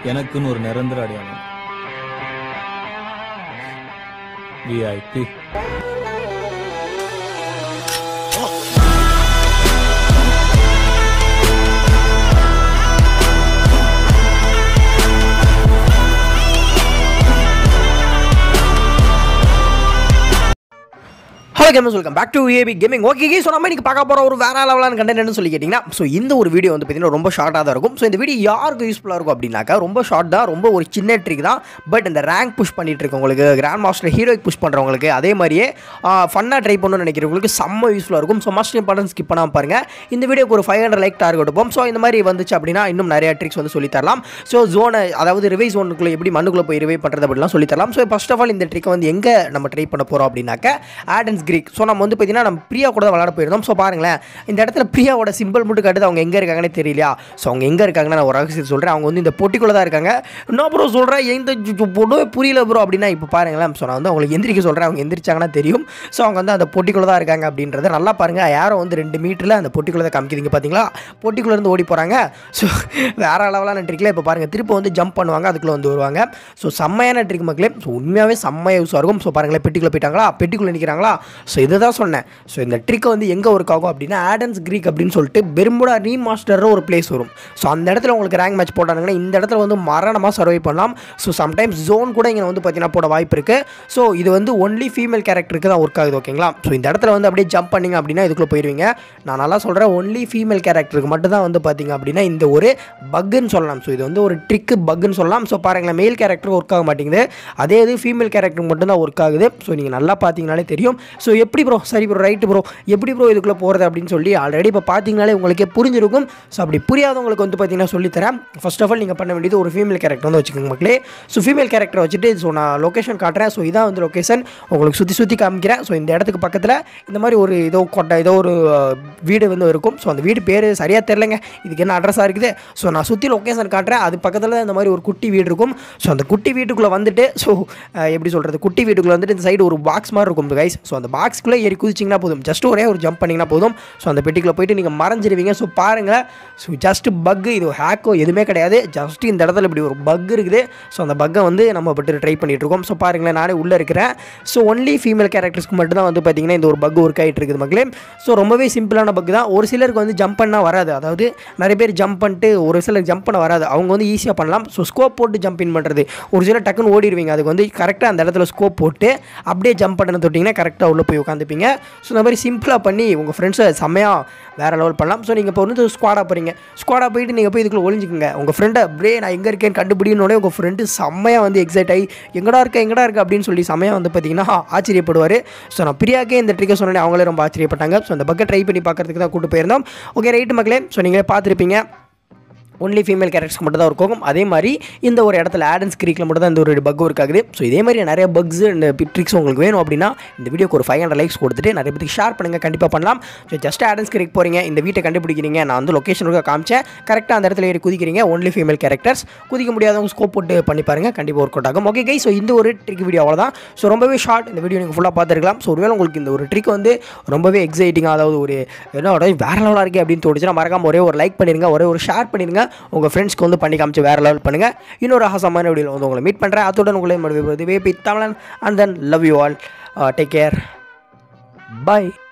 எனக்குன்னு ஒரு நிரந்தர அடையாளம் VIP hello gamers welcome back to AB gaming okay so நம்ம இன்னைக்கு பார்க்க போகிற ஒரு வேற லெவலான கண்டென்ட்னு சொல்லி கேட்டிங்கன்னா ஸோ இந்த ஒரு வீடியோ வந்து பார்த்தீங்கன்னா ரொம்ப ஷார்ட்டாக தான் இருக்கும் ஸோ இந்த வீடியோ யாருக்கு யூஸ்ஃபுல்லாக இருக்கும் அப்படின்னாக்கா ரொம்ப ஷார்ட் தான் ரொம்ப ஒரு சின்ன ட்ரிக் தான் பட் இந்த ரேங்க் புஷ் பண்ணிட்டு இருக்கவங்களுக்கு கிராண்ட் மாஸ்டர் ஹீரோய்க்கு புஷ் பண்ணுறவங்களுக்கு அதே மாதிரியே ஃபன்னாக ட்ரை பண்ணணும்னு நினைக்கிறவங்களுக்கு செம்ம யூஸ்ஃபுல்லாக இருக்கும் ஸோ மஸ்ட் இம்பார்ட்டன்ஸ் ஸ்கிப் பண்ணாமல் பாருங்கள் இந்த வீடியோக்கு ஒரு ஃபைவ் ஹண்ட்ரட் லைக் டார்கெட் எடுப்போம் ஸோ இந்த மாதிரி வந்துச்சு அப்படின்னா இன்னும் நிறைய ட்ரிக்ஸ் வந்து சொல்லி தரலாம் ஸோ ஜோனை அதாவது ரிவை ஜோனுக்குள்ளே எப்படி மண்ணுக்குள்ளே போய் ரிவை பண்ணுறது அப்படிலாம் சொல்லி தரலாம் ஸோ ஃபர்ஸ்ட் ஆஃப் ஆல் இந்த ட்ரிக்கை வந்து எங்கே நம்ம ட்ரை பண்ண போகிறோம் அப்படின்னாக்க ஆடன்ஸ் கிரீக் ஸோ நம்ம வந்து பார்த்தீங்கன்னா நம்ம பிரியா கூட தான் விளாட போயிருந்தோம் ஸோ பாருங்களேன் இந்த இடத்துல பிரியாவோட சிம்பிள் மட்டும் காட்டுது அவங்க எங்கே இருக்காங்கன்னு தெரியலையா ஸோ அவங்க எங்கே இருக்காங்கன்னு நான் ஒரு ரகசியத்தை சொல்கிறேன் அவங்க வந்து இந்த பொட்டிக்குள்ளே தான் இருக்காங்க என்ன ப்ரோ சொல்கிறேன் எந்த பொண்ணு புரியல ப்ரோ அப்படின்னா இப்போ பாருங்களேன் ஸோ நான் வந்து அவங்களுக்கு எந்திரிக்க சொல்கிறேன் அவங்க எந்திரிச்சாங்கன்னா தெரியும் ஸோ அவங்க வந்து அந்த பொட்டிக்குள்ளே தான் இருக்காங்க அப்படின்றத நல்லா பாருங்கள் யாரோ வந்து ரெண்டு மீட்டரில் அந்த பொட்டிக்குள்ளே தான் காமிக்குதுங்க பார்த்தீங்களா பொட்டிக்குள்ளே இருந்து ஓடி போகிறாங்க ஸோ வேற லெவலான ட்ரிக்கில் இப்போ பாருங்கள் திரும்ப வந்து ஜம்ப் பண்ணுவாங்க அதுக்குள்ளே வந்து வருவாங்க ஸோ செம்மையான ட்ரிக் மக்களே ஸோ உண்மையாகவே செம்மையாக யூஸாக இருக்கும் ஸோ பாருங்களேன் பெட்டிக்குள்ளே போயிட்டாங்களா பெட்டிக்குள்ளே நிற்கிறாங்களா ஸோ இதை தான் சொன்னேன் ஸோ இந்த ட்ரிக்கை வந்து எங்கே ஒர்க் ஆகும் அப்படின்னா ஆடன்ஸ் கிரீக் அப்படின்னு சொல்லிட்டு பெருமுடா ரீமாஸ்டர்னு ஒரு பிளேஸ் வரும் ஸோ அந்த இடத்துல உங்களுக்கு ரேங்க் மேட்ச் போட்டாங்கன்னா இந்த இடத்துல வந்து மரணமாக சர்வை பண்ணலாம் ஸோ சம்டைம்ஸ் ஜோன் கூட இங்கே வந்து பார்த்தீங்கன்னா போட வாய்ப்பு இருக்குது ஸோ இது வந்து ஒன்லி ஃபீமேல் கேரக்டருக்கு தான் ஒர்க் ஆகுது ஓகேங்களா ஸோ இந்த இடத்துல வந்து அப்படியே ஜம்ப் பண்ணிங்க அப்படின்னா இதுக்குள்ளே போயிடுவீங்க நான் நல்லா சொல்கிறேன் ஒன்லி ஃபீமேல் கேரக்டருக்கு மட்டும் தான் வந்து பார்த்தீங்க அப்படின்னா இந்த ஒரு பக்குன்னு சொல்லலாம் ஸோ இது வந்து ஒரு ட்ரிக்கு பக்குன்னு சொல்லலாம் ஸோ பாருங்களேன் மேல் கேரக்டருக்கு ஒர்க் ஆக மாட்டேங்குது அதே இது ஃபீமேல் கேரக்டருக்கு மட்டும் தான் ஒர்க் ஆகுது ஸோ நீங்கள் நல்லா பார்த்தீங்கனாலே தெரியும் ஸோ எப்படி ப்ரோ சரி ப்ரோ ரைட்டு ப்ரோ எப்படி ப்ரோ இதுக்குள்ளே போகிறது அப்படின்னு சொல்லி ஆல்ரெடி இப்போ பார்த்தீங்கனாலே உங்களுக்கே புரிஞ்சிருக்கும் ஸோ அப்படி புரியாதவங்களுக்கு வந்து பார்த்தீங்கன்னா சொல்லித்தரேன் ஃபர்ஸ்ட் ஆஃப் ஆல் நீங்கள் பண்ண வேண்டியது ஒரு ஃபீமேல் கேரக்டர் வந்து வச்சுக்கோங்க மக்களே ஸோ ஃபீமேல் கேரக்டர் வச்சுட்டு ஸோ நான் லொக்கேஷன் காட்டுறேன் ஸோ இதான் வந்து லொக்கேஷன் உங்களுக்கு சுற்றி சுற்றி காமிக்கிறேன் ஸோ இந்த இடத்துக்கு பக்கத்தில் இந்த மாதிரி ஒரு ஏதோ கொட்டை ஏதோ ஒரு அஹ், வீடு வந்து இருக்கும் ஸோ அந்த வீடு பேர் சரியாக தெரிலங்க இதுக்கு என்ன அட்ரஸாக இருக்குது ஸோ நான் சுற்றி லொக்கேஷன் காட்டுறேன் அது பக்கத்தில் இந்த மாதிரி ஒரு குட்டி வீடு இருக்கும் ஸோ அந்த குட்டி வீட்டுக்குள்ளே வந்துட்டு ஸோ எப்படி சொல்கிறது குட்டி வீட்டுக்குள்ளே வந்துட்டு இந்த சைடு ஒரு பாக்ஸ் மாதிரி இருக்கும் கைஸ் ஸோ அந்த பாக்ஸ்க்குள்ளே ஏறி குதிச்சிங்கன்னா போதும் ஜஸ்ட் ஒரே ஒரு ஜம்ப் பண்ணிங்கன்னா போதும் ஸோ அந்த பெட்டிக்குள்ளே போயிட்டு நீங்கள் மறைஞ்சிருவீங்க ஸோ பாருங்கள் ஸோ ஜஸ்ட் பக்கு இது ஹேக்கோ எதுவுமே கிடையாது ஜஸ்ட் இந்த இடத்துல இப்படி ஒரு பக் இருக்குது ஸோ அந்த பக்கை வந்து நம்ம பட்டு ட்ரை பண்ணிட்டு இருக்கோம் ஸோ பாருங்களேன் நானே உள்ளே இருக்கிறேன் ஸோ ஒன்லி ஃபீமேல் கேரக்டர்ஸ்க்கு மட்டும் தான் வந்து பார்த்தீங்கன்னா இந்த ஒரு பக் ஒர்க் ஆகிட்டு இருக்குது மக்களே ஸோ ரொம்பவே சிம்பிளான பக் தான் ஒரு சிலருக்கு வந்து ஜம்ப் பண்ணால் வராது அதாவது நிறைய பேர் ஜம்ப் பண்ணிட்டு ஒரு சிலர் ஜம்ப் பண்ண வராது அவங்க வந்து ஈஸியாக பண்ணலாம் ஸோ ஸ்கோப் போட்டு ஜம்ப் இன் பண்ணுறது ஒரு சிலர் டக்குன்னு ஓடிடுவீங்க அதுக்கு வந்து கரெக்டாக அந்த இடத்துல ஸ்கோப் போட்டு அப்படியே ஜம்ப் பண்ண தொட்டிங்கன்னா கரெக்டாக உள்ளே போய் உட்காந்துப்பீங்க ஸோ இந்த மாதிரி சிம்பிளாக பண்ணி உங்கள் ஃப்ரெண்ட்ஸை செம்மையாக வேறு லெவல் பண்ணலாம் ஸோ நீங்கள் இப்போ வந்து ஸ்குவாடாக போகிறீங்க ஸ்குவாடாக போயிட்டு நீங்கள் போய் இதுக்குள்ளே ஒளிஞ்சிக்கோங்க உங்கள் ஃப்ரெண்டை அப்படியே நான் எங்கே இருக்கேன்னு கண்டுபிடினோடனே உங்கள் ஃப்ரெண்டு செம்மையாக வந்து எக்ஸைட் ஆகி எங்கடா இருக்க எங்கடா இருக்க அப்படின்னு சொல்லி செம்மையாக வந்து பார்த்தீங்கன்னா ஆச்சரியப்படுவார் ஸோ நான் பிரியாக்கே இந்த ட்ரிக்கை சொன்னேன் அவங்களே ரொம்ப ஆச்சரியப்பட்டாங்க ஸோ அந்த பக்கை ட்ரை பண்ணி பார்க்கறதுக்கு தான் கூட்டு போயிருந்தோம் ஓகே ரைட்டு மக்களே ஸோ நீங்களே பார்த்துருப்பீங்க ஒன்லி ஃபீமேல் கேரக்டர்ஸ்க்கு மட்டும் தான் ஒர்க் ஆகும் அதே மாதிரி இந்த ஒரு இடத்துல ஆடன்ஸ் கிரீக்கில் மட்டும் தான் இந்த ஒரு பக் ஒர்க் ஆகுது ஸோ இதே மாதிரி நிறைய பக்ஸ் இந்த ட்ரிக்ஸ் உங்களுக்கு வேணும் அப்படின்னா இந்த வீடியோக்கு ஒரு ஃபைவ் ஹண்ட்ரட் லைக்ஸ் கொடுத்துட்டு நிறைய பேருக்கு ஷேர் பண்ணுங்கள் கண்டிப்பாக பண்ணலாம் ஸோ ஜஸ்ட் ஆடன்ஸ் கிரீக் போகிறீங்க இந்த வீட்டை கண்டுபிடிக்கிறீங்க நான் வந்து லொக்கேஷனுக்கு காமிச்சேன் கரெக்டாக அந்த இடத்துல ஏறி குதிக்கிறீங்க ஒன்லி ஃபீமேல் கேரக்டர்ஸ் குதிக்க முடியாதவங்க ஸ்கோப் போட்டு பண்ணி பாருங்க கண்டிப்பாக ஒர்க் அவுட் ஆகும் ஓகே கை ஸோ இந்த ஒரு ட்ரிக் வீடியோ அவ்வளோதான் ஸோ ரொம்பவே ஷார்ட் இந்த வீடியோ நீங்கள் ஃபுல்லாக பார்த்துருக்கலாம் ஸோ ஒருவேளை உங்களுக்கு இந்த ஒரு ட்ரிக் வந்து ரொம்பவே எக்ஸைட்டிங்காக அதாவது ஒரு என்ன அதாவது வேற லெவலாக இருக்கே அப்படின்னு தோணுச்சுன்னா மறக்காம ஒரே ஒரு லைக் பண்ணிருங்க ஒரே ஒரு ஷேர் பண்ணிருங்க உங்கள் ஃப்ரெண்ட்ஸ்க்கு வந்து பண்ணி காமிச்சு வேற லெவல் பண்ணுங்கள் இன்னொரு ஆசமான வீடியோவில் வந்து உங்களை மீட் பண்ணுறேன் அத்துடன் உங்களை மறுபடியும் வேபி Tamilan and then love you all take care by